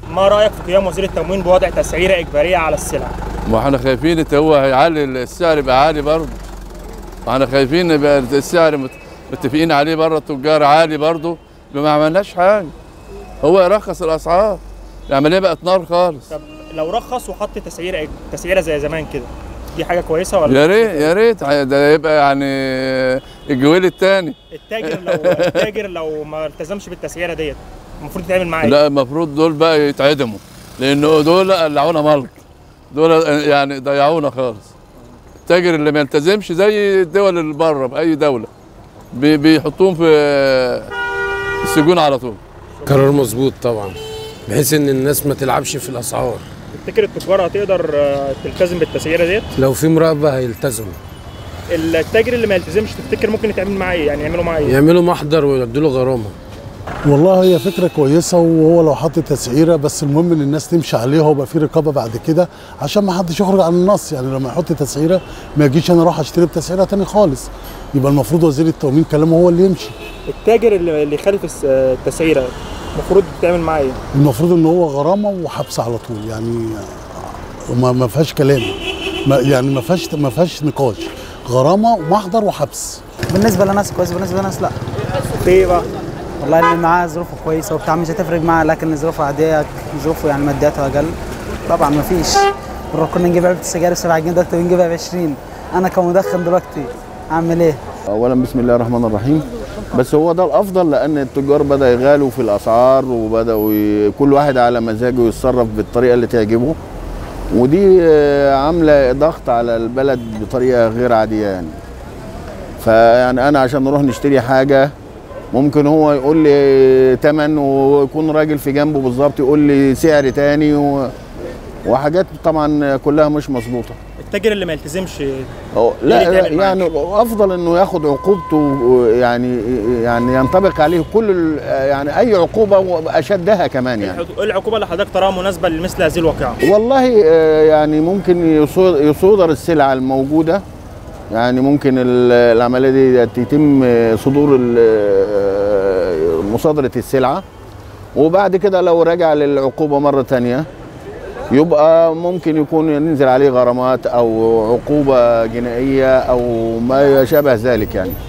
ما رايك في قيام وزير التموين بوضع تسعيره اجباريه على السلع ما احنا خايفين إنت هو هيعلي السعر يبقى عالي برضه ما احنا خايفين يبقى السعر مت- متفقين عليه بره التجار عالي برضه يبقى ما عملناش حاجه هو يرخص الاسعار العمليه بقت نار خالص طب لو رخص وحط تسعيره إج- تسعيره زي زمان كده دي حاجه كويسه ولا يا ريت يا ريت ده يبقى يعني الجويل الثاني التاجر لو التاجر لو ما التزمش بالتسعيره ديت المفروض يتعمل معاه إيه؟ لا المفروض دول بقى يتعدموا لانه دول قلعونا ملك دول يعني ضيعونا خالص التاجر اللي ما يلتزمش زي الدول اللي بره باي دوله بي- بيحطوهم في السجون على طول قرار مظبوط طبعا بحيث ان الناس ما تلعبش في الاسعار تفتكر التجار هتقدر آه، تلتزم بالتسعيره ديت لو في مراقبه هيلتزموا التاجر اللي ما يلتزمش تفتكر ممكن يتعمل معاه ايه يعني يعملوا معاه ايه يعملوا محضر ويدوا له غرامه والله هي فكرة كويسة وهو لو حط تسعيرة بس المهم ان الناس تمشي عليها ويبقى في رقابة بعد كده عشان ما حدش يخرج عن النص يعني لما يحط تسعيرة ما يجيش انا اروح اشتري بتسعيرة تاني خالص يبقى المفروض وزير التموين كلامه هو اللي يمشي التاجر اللي اللي يخالف الس- التسعيره المفروض تعمل معاه ايه المفروض ان هو غرامة وحبس على طول يعني ما ما فيهاش كلام ما يعني ما فيهاش ما فيهاش نقاش غرامة ومحضر وحبس بالنسبه لناس كويس بالنسبه لناس لا في ايه بقى والله اللي معاه ظروفه كويسه وبتاع مش هتفرق معاه لكن ظروفه عاديه ظروفه يعني مادياته اقل طبعا ما فيش مرة كنا نجيب علبه السجاير ب 7 جنيه دلوقتي بنجيبها ب 20 انا كمدخن دلوقتي اعمل ايه؟ اولا بسم الله الرحمن الرحيم بس هو ده الافضل لان التجار بدا يغالوا في الاسعار وبداوا ي... كل واحد على مزاجه يتصرف بالطريقه اللي تعجبه ودي آه، عامله ضغط على البلد بطريقه غير عاديه يعني فيعني انا عشان نروح نشتري حاجه ممكن هو يقول لي تمن ويكون راجل في جنبه بالظبط يقول لي سعر تاني و... وحاجات طبعا كلها مش مظبوطه التاجر اللي ما يلتزمش أو اللي لا يتعمل معاك؟ يعني افضل انه ياخد عقوبته يعني يعني ينطبق عليه كل ال- يعني اي عقوبه واشدها كمان يعني ايه العقوبه اللي حضرتك تراها مناسبه لمثل هذه الواقعه والله آه، يعني ممكن يصو- يصودر السلع الموجوده يعني ممكن ال- العمليه دي يتم صدور ال- آه، مصادره السلعه وبعد كده لو رجع للعقوبه مره تانية يبقى ممكن يكون ينزل عليه غرامات او عقوبه جنائيه او ما شابه ذلك يعني